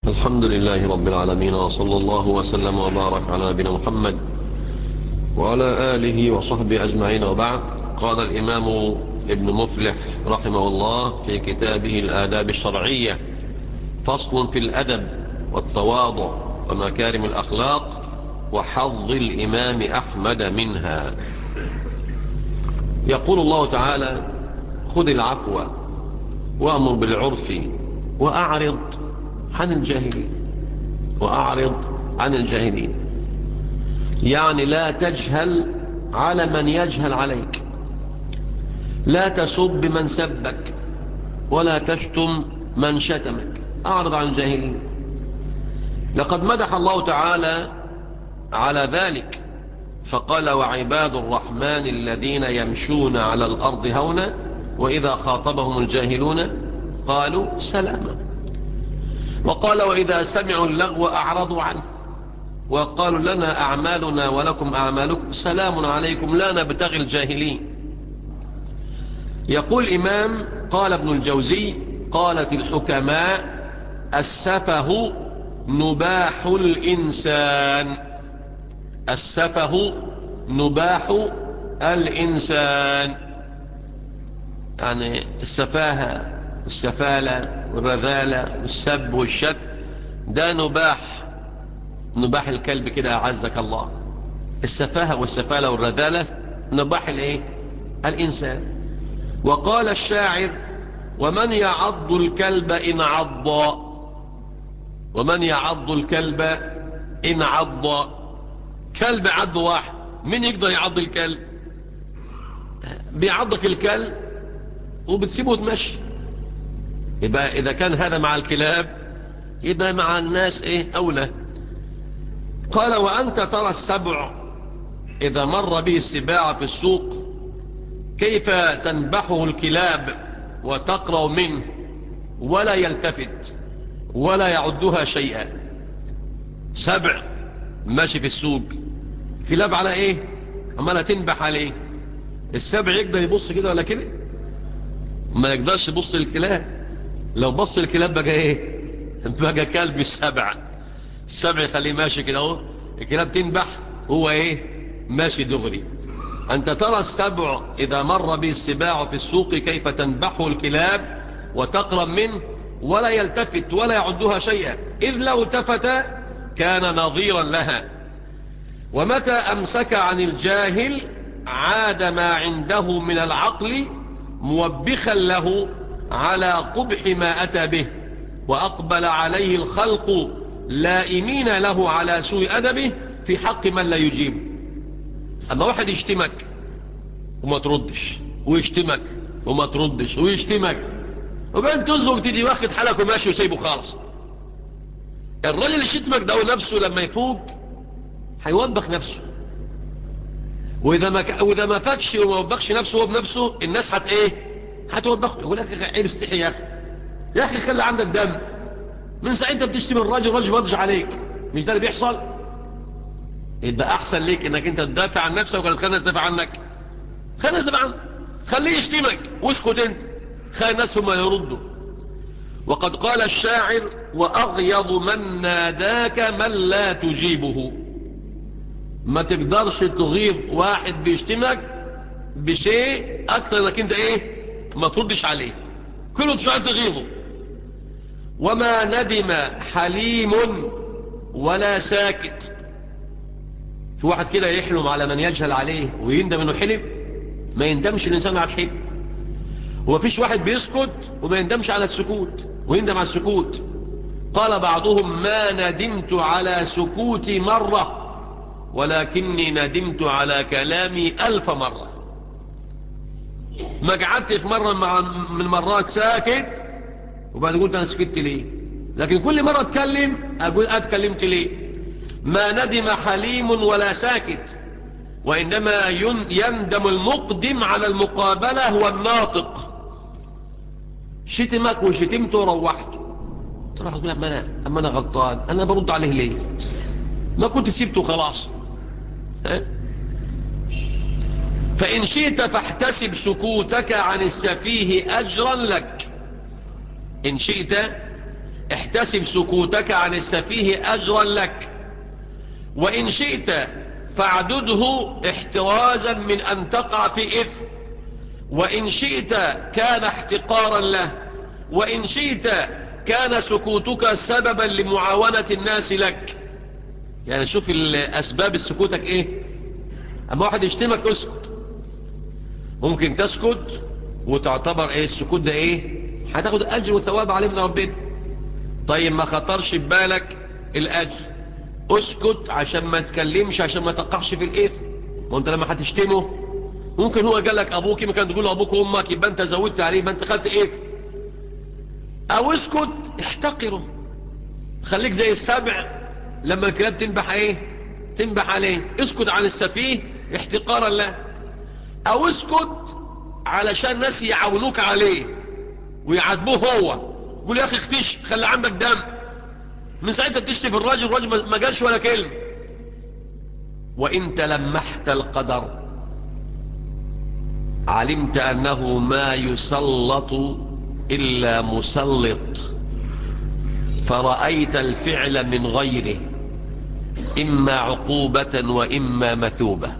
الحمد لله رب العالمين وصلى الله وسلم وبارك على نبينا محمد وعلى آله وصحبه أجمعين وبعد قال الإمام ابن مفلح رحمه الله في كتابه الآداب الشرعية فصل في الأدب والتواضع ومكارم الأخلاق وحظ الإمام أحمد منها يقول الله تعالى خذ العفو وأمر بالعرف وأعرض عن الجاهلين وأعرض عن الجاهلين يعني لا تجهل على من يجهل عليك لا تسب من سبك ولا تشتم من شتمك أعرض عن الجاهلين لقد مدح الله تعالى على ذلك فقال وعباد الرحمن الذين يمشون على الأرض هونا وإذا خاطبهم الجاهلون قالوا سلاما وقال وإذا سمعوا اللغو أعرضوا عنه وقالوا لنا أعمالنا ولكم أعمالكم سلام عليكم لا نبتغي الجاهلين يقول إمام قال ابن الجوزي قالت الحكماء السفه نباح الإنسان السفه نباح الإنسان يعني السفاهة والسفالة والرذالة والسب والشك ده نباح نباح الكلب كده أعزك الله السفاهة والسفالة والرذالة نباح الايه الإنسان وقال الشاعر ومن يعض الكلب إن عض ومن يعض الكلب إن عض كلب عض واحد مين يقدر يعض الكلب بيعضك الكلب وبتسيبه تمشي يبقى إذا كان هذا مع الكلاب يبقى مع الناس إيه أولى قال وأنت ترى السبع إذا مر به السباع في السوق كيف تنبحه الكلاب وتقرأ منه ولا يلتفت ولا يعدها شيئا سبع ماشي في السوق كلاب على ايه عمالة تنبح عليه السبع يقدر يبص كده ولا كده ما يقدرش يبص للكلاب لو بص الكلاب بقى ايه بقى كلب مش سبع السبع يخليه ماشي كده اهو الكلاب تنبح هو ايه ماشي دغري أنت ترى السبع إذا مر به السباع في السوق كيف تنبحه الكلاب وتقرب منه ولا يلتفت ولا يعدها شيئا إذ لو التفت كان نظيرا لها ومتى أمسك عن الجاهل عاد ما عنده من العقل موبخا له على قبح ما أتى به وأقبل عليه الخلق لائمين له على سوء أدبه في حق من لا يجيبه أما واحد يشتمك وما تردش ويشتمك وما تردش ويشتمك وبين تزوج تيجي واخد حالك وماشي وسايبه خالص الراجل اللي شتمك ده نفسه لما يفوق هيوبخ نفسه وإذا ما ك... وإذا ما فاكش وما وبخش نفسه هو بنفسه الناس هت إيه هتوبخه يقول لك عيب استحي يا أخي يا أخي خلي عندك دم من ساعة أنت بتشتم الراجل الراجل بيرجع عليك مش ده اللي بيحصل يبقى أحسن ليك إنك أنت تدافع عن نفسك ولا تخلي الناس تدافع عنك خلي الناس تدافع عنك خليه يشتمك واسكت أنت خلي الناس هم يردوا وقد قال الشاعر وأغيض من ناداك من لا تجيبه ما تقدرش تغيظ واحد بيشتمك بشيء أكثر انك انت ايه ما تردش عليه كله تشعر تغيظه وما ندم حليم ولا ساكت في واحد كده يحلم على من يجهل عليه ويندم انه حلم ما يندمش الانسان على الحلم وما فيش واحد بيسكت وما يندمش على السكوت ويندم على السكوت قال بعضهم ما ندمت على سكوتي مرة ولكني ندمت على كلامي ألف مرة ما قعدت في مرة مع من مرات ساكت وبعد قلت أنا سكت ليه لكن كل مرة أتكلم أقول أتكلمت ليه ما ندم حليم ولا ساكت وإنما يندم المقدم على المقابلة هو الناطق شتمك وشتمته وروحته تروح تقول أما أنا, أما أنا غلطان أنا برد عليه ليه ما كنت سيبته خلاص ها؟ فإن شئت فاحتسب سكوتك عن السفيه أجرا لك إن شئت احتسب سكوتك عن السفيه أجرا لك وإن شئت فاعدده احترازا من أن تقع في إثم وإن شئت كان احتقارا له وإن شئت كان سكوتك سببا لمعاونة الناس لك يعني شوف الأسباب سكوتك إيه أما واحد يشتمك اسكت ممكن تسكت وتعتبر إيه السكوت ده إيه هتاخد أجر وثواب عليه من ربنا طيب ما خطرش ببالك الأجر اسكت عشان ما تكلمش عشان ما تقعش في الإثم وانت لما هتشتمه ممكن هو قال لك أبوك ممكن تقول له أبوك وأمك يبقى أنت زودت عليه يبقى أنت خدت إثم أو اسكت احتقره خليك زي السبع لما الكلاب تنبح ايه تنبح عليه اسكت عن السفيه احتقارا له او اسكت علشان ناس يعاونوك عليه ويعاتبوه هو يقول يا اخي اختش خلي عندك دم من ساعتها بتشتي في الراجل الراجل ما قالش ولا كلمه وانت لمحت القدر علمت انه ما يسلط الا مسلط فرأيت الفعل من غيره إما عقوبة وإما مثوبة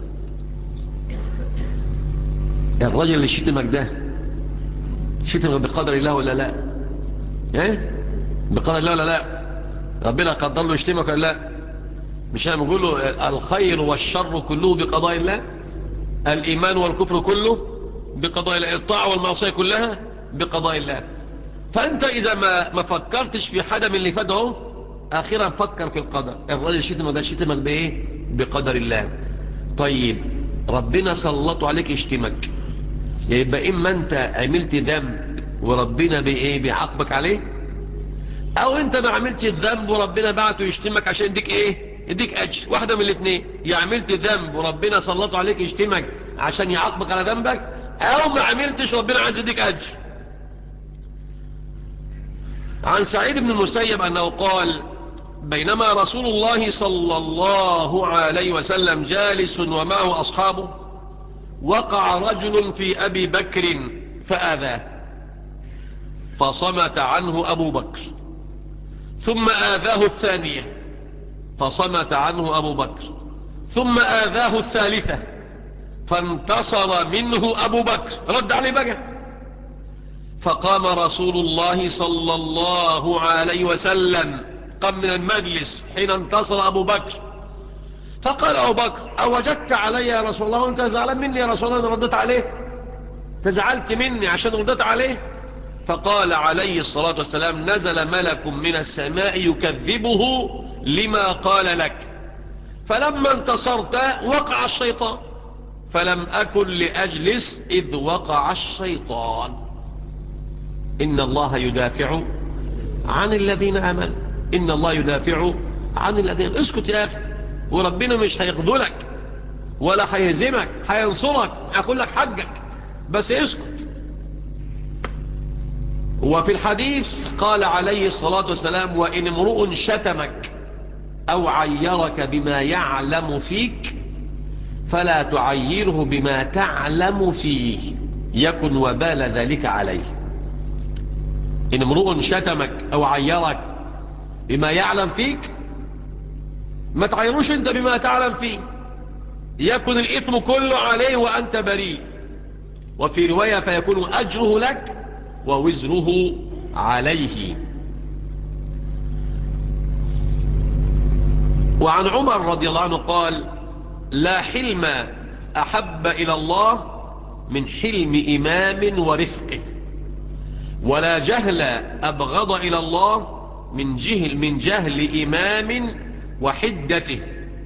الرجل اللي شتمك ده شتمك بقدر الله ولا لا ايه بقدر الله ولا لا ربنا قدر له يشتمك ولا لا مش انا بقول له الخير والشر كله بقضاء الله الايمان والكفر كله بقضاء الله الطاعه والمعصيه كلها بقضاء الله فانت اذا ما ما فكرتش في حدا من اللي فات اهو اخيرا فكر في القدر الراجل شتمك ده شتمك بايه بقدر الله طيب ربنا سلطه عليك يشتمك يبقى اما انت عملت ذنب وربنا بايه بيعاقبك عليه او انت ما عملتش الذنب وربنا بعته يشتمك عشان يديك ايه يديك اجر واحده من الاثنين يا عملت ذنب وربنا سلطه عليك يشتمك عشان يعاقبك على ذنبك او ما عملتش ربنا عايز يديك اجر عن سعيد بن المسيب أنه قال بينما رسول الله صلى الله عليه وسلم جالس ومعه أصحابه وقع رجل في أبي بكر فآذاه فصمت عنه أبو بكر ثم آذاه الثانية فصمت عنه أبو بكر ثم آذاه الثالثة فانتصر منه أبو بكر رد عليه بقى فقام رسول الله صلى الله عليه وسلم قام من المجلس حين انتصر أبو بكر فقال أبو بكر أوجدت علي يا رسول الله وانت زعلان مني يا رسول الله أنا ردت عليه تزعلت مني عشان ردت عليه فقال عليه الصلاة والسلام نزل ملك من السماء يكذبه لما قال لك فلما انتصرت وقع الشيطان فلم أكن لأجلس إذ وقع الشيطان إن الله يدافع عن الذين آمنوا إن الله يدافع عن الذين اسكت يا أخي وربنا مش هيخذلك ولا هيهزمك هينصرك هيقول لك حقك بس اسكت وفي الحديث قال عليه الصلاة والسلام وإن امرؤ شتمك أو عيرك بما يعلم فيك فلا تعيره بما تعلم فيه يكن وبال ذلك عليه إن امرؤ شتمك أو عيرك بما يعلم فيك ما تعيروش أنت بما تعلم فيه يكن الإثم كله عليه وأنت بريء وفي رواية فيكون أجره لك ووزره عليه وعن عمر رضي الله عنه قال لا حلم أحب إلى الله من حلم إمام ورفقه ولا جهل أبغض إلى الله من جهل من جهل إمام وحدته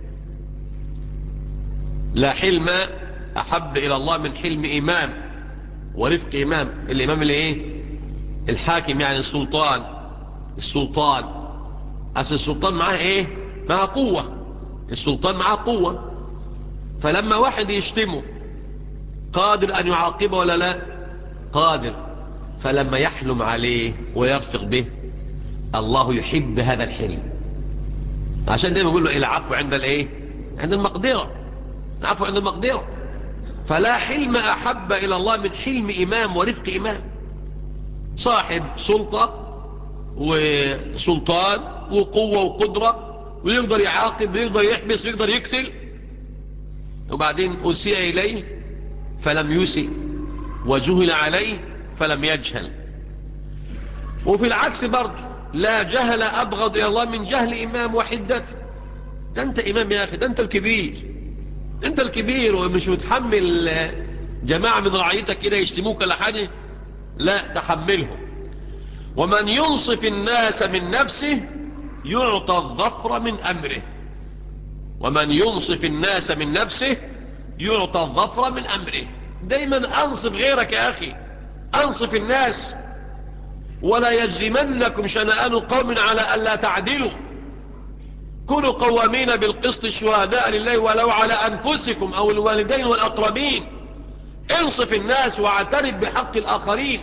لا حلم أحب إلى الله من حلم إمام ورفق إمام الإمام اللي إيه الحاكم يعني السلطان السلطان أصل السلطان معاه إيه معاه قوة السلطان معاه قوة فلما واحد يشتمه قادر أن يعاقبه ولا لا قادر فلما يحلم عليه ويرفق به الله يحب هذا الحلم عشان دايما يقول له العفو عند الايه عند المقدرة العفو عند المقدرة فلا حلم أحب إلى الله من حلم إمام ورفق إمام صاحب سلطة وسلطان وقوة وقدرة ويقدر يعاقب ويقدر يحبس ويقدر يقتل وبعدين أسيء إليه فلم يسئ وجهل عليه فلم يجهل وفي العكس برضه لا جهل أبغض إلى الله من جهل إمام وحدته ده أنت إمام يا أخي ده أنت الكبير أنت الكبير ومش متحمل جماعة من رعيتك كده يشتموك لحاجة لا تحملهم ومن ينصف الناس من نفسه يعطى الظفر من أمره ومن ينصف الناس من نفسه يعطى الظفر من أمره دايما أنصف غيرك يا أخي أنصف الناس ولا يجرمنكم شنآن قوم على ألا تعدلوا كونوا قوامين بالقسط الشهداء لله ولو على أنفسكم أو الوالدين والأقربين انصف الناس واعترف بحق الآخرين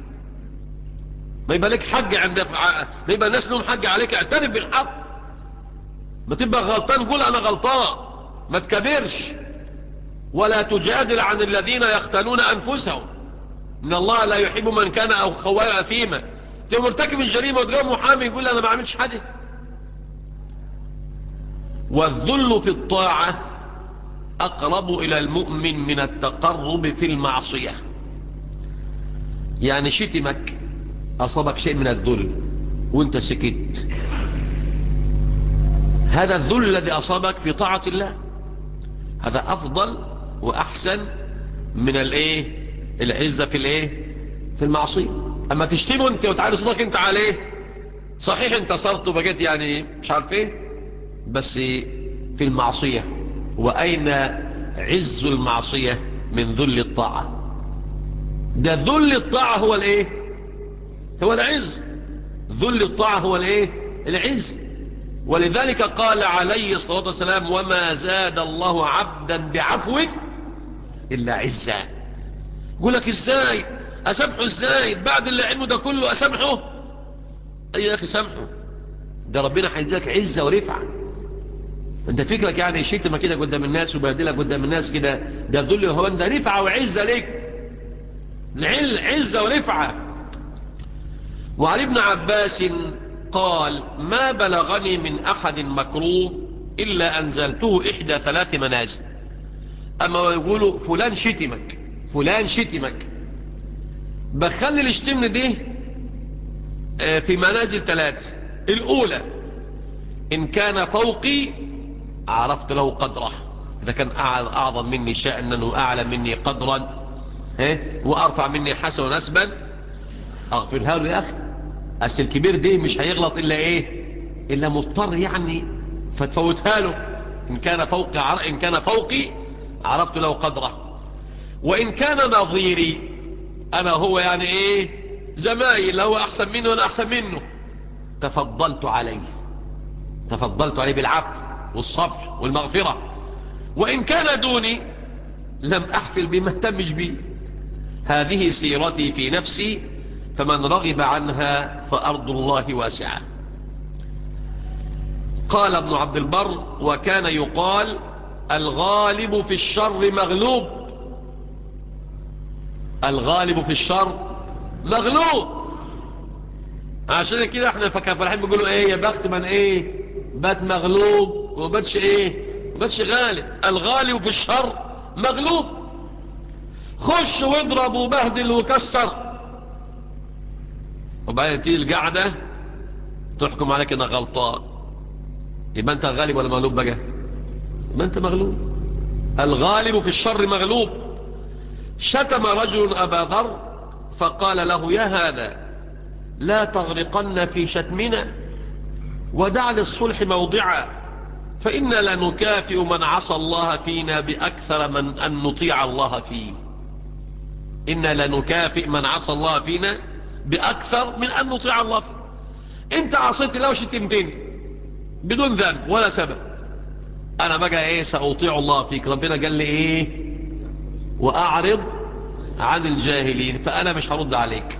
ما يبقى لك حق عند ما يبقى الناس لهم حق عليك اعترف بالحق ما تبقى غلطان قول أنا غلطان ما تكبرش ولا تجادل عن الذين يختنون أنفسهم إن الله لا يحب من كان أو خوال أثيما تبقى مرتكب الجريمة وتقوم محامي يقول أنا ما عملش حاجة والذل في الطاعة أقرب إلى المؤمن من التقرب في المعصية يعني شتمك أصابك شيء من الذل وانت سكت هذا الذل الذي أصابك في طاعة الله هذا أفضل وأحسن من الايه العزة في الايه في المعصية أما تشتمه انت وتعالي صدق انت عليه صحيح انتصرت وبقيت يعني مش عارف ايه بس في المعصية وأين عز المعصية من ذل الطاعة ده ذل الطاعة هو الايه هو العز ذل الطاعة هو الايه العز ولذلك قال عليه الصلاة والسلام وما زاد الله عبدا بعفو إلا عزا يقول لك ازاي أسامحه ازاي بعد اللي علمه ده كله أسامحه أي يا أخي سامحه ده ربنا هيزاك عزة ورفعة انت فكرك يعني الشتمة كده قدام الناس وبهدلك قدام الناس كده ده ذل هو ده رفعة وعزة ليك العل عزة ورفعة وعلي ابن عباس قال ما بلغني من أحد مكروه إلا أنزلته إحدى ثلاث منازل أما يقولوا فلان شتمك فلان شتمك بخلي الاشتمن دي في منازل ثلاث الأولى إن كان فوقي عرفت له قدره إذا كان أعظم مني شأنا وأعلى مني قدرا وأرفع مني حسن ونسبا أغفرها له يا أخي أصل الكبير دي مش هيغلط إلا إيه إلا مضطر يعني فتفوتها له إن كان فوقي عر... إن كان فوقي عرفت له قدره وإن كان نظيري أنا هو يعني إيه زمايل هو أحسن منه وأنا أحسن منه تفضلت عليه تفضلت عليه بالعفو والصفح والمغفرة وإن كان دوني لم أحفل بما اهتمش بي هذه سيرتي في نفسي فمن رغب عنها فأرض الله واسعة قال ابن عبد البر وكان يقال الغالب في الشر مغلوب الغالب في الشر مغلوب عشان كده احنا فكافرحين بيقولوا ايه يا بخت من ايه بات مغلوب وباتش ايه وباتش غالب الغالب في الشر مغلوب خش واضرب وبهدل وكسر وبعدين تيجي القعدة تحكم عليك انك غلطان يبقى انت غالب ولا مغلوب بقى يبقى انت مغلوب الغالب في الشر مغلوب شتم رجل ابا ذر فقال له يا هذا لا تغرقن في شتمنا ودع للصلح موضعا فإنا لنكافئ من عصى الله فينا بأكثر من أن نطيع الله فيه إنا لنكافئ من عصى الله فينا بأكثر من أن نطيع الله فيه انت عصيت الله وشتمتني بدون ذنب ولا سبب أنا بقى إيه سأطيع الله فيك ربنا قال لي إيه وأعرض عن الجاهلين فأنا مش هرد عليك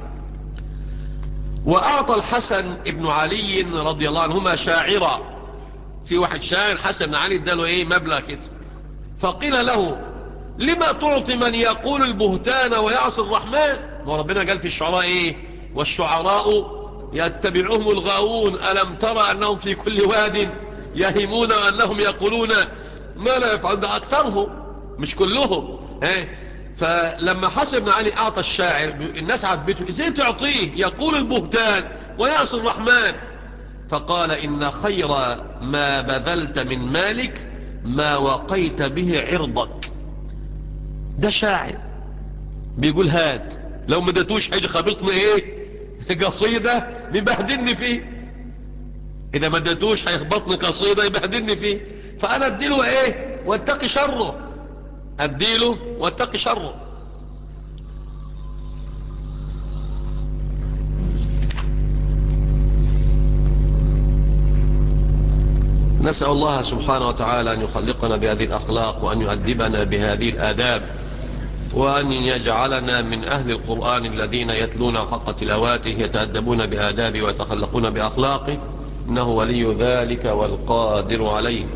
وأعطى الحسن ابن علي رضي الله عنهما شاعرا في واحد شاعر حسن بن علي اداله ايه مبلغ كده فقيل له لما تعطي من يقول البهتان ويعصي الرحمن وربنا قال في الشعراء ايه والشعراء يتبعهم الغاوون ألم ترى أنهم في كل واد يهمون وأنهم يقولون ما لا يفعل ده أكثرهم مش كلهم ها فلما حسب بن علي أعطى الشاعر الناس عاتبته إزاي تعطيه يقول البهتان ويعصي الرحمن فقال إن خير ما بذلت من مالك ما وقيت به عرضك ده شاعر بيقول هات لو ما دتوش هيجي خابطني ايه قصيدة بيبهدلني فيه اذا ما دتوش هيخبطني قصيدة يبهدلني فيه فانا اديله ايه واتقي شره اديله واتقي شره نسأل الله سبحانه وتعالى أن يخلقنا بهذه الأخلاق وأن يؤدبنا بهذه الآداب وأن يجعلنا من أهل القرآن الذين يتلون حق تلاواته يتأدبون بآدابه ويتخلقون بأخلاقه إنه ولي ذلك والقادر عليه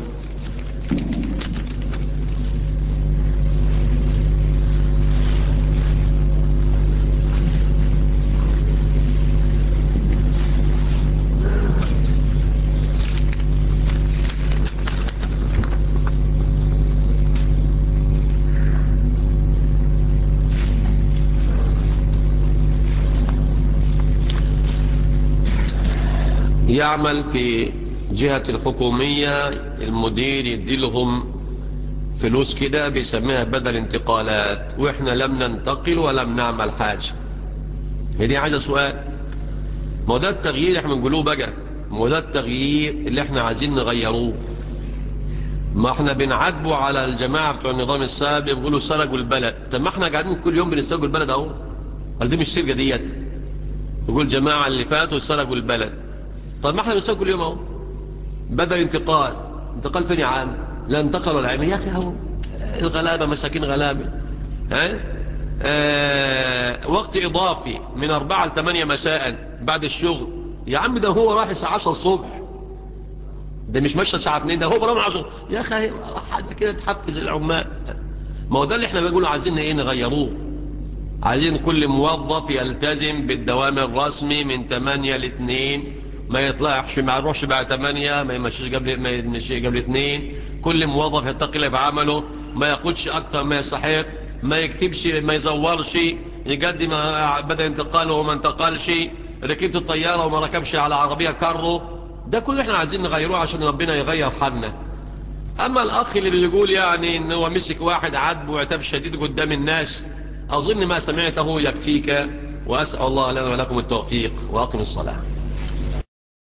يعمل في جهة الحكومية المدير يديلهم فلوس كده بيسميها بدل انتقالات واحنا لم ننتقل ولم نعمل حاجة دي عايزة سؤال ما ده التغيير احنا بنقولوه بقى ما ده التغيير اللي احنا عايزين نغيروه ما احنا بنعاتبه على الجماعة بتوع النظام السابق بيقولوا سرقوا البلد طب ما احنا قاعدين كل يوم بنسرقوا البلد اهو هل دي مش سرقة ديت يقول الجماعة اللي فاتوا سرقوا البلد طب ما احنا بنسوي كل يوم اهو بدل انتقال انتقال فين يا عام لا انتقل ولا عام يا اخي اهو الغلابه مساكين غلابه ها آه وقت اضافي من 4 ل 8 مساء بعد الشغل يا عم ده هو راح الساعه 10 الصبح ده مش ماشي الساعه 2 ده هو برامج 10 يا اخي حاجه كده تحفز العمال ما هو ده اللي احنا بنقول عايزين ايه نغيروه عايزين كل موظف يلتزم بالدوام الرسمي من 8 ل 2 ما يطلعش ما يروحش بعد 8 ما يمشيش قبل ما يمشيش قبل 2 كل موظف يتقي الله في عمله ما ياخدش اكثر ما يستحق ما يكتبش ما يزورش يقدم بدل انتقاله وما انتقلش ركبت الطياره وما ركبش على عربيه كارو ده كله احنا عايزين نغيروه عشان ربنا يغير حالنا اما الاخ اللي بيقول يعني ان هو مسك واحد عاتبه وعتاب شديد قدام الناس اظن ما سمعته يكفيك واسال الله لنا ولكم التوفيق واقم الصلاه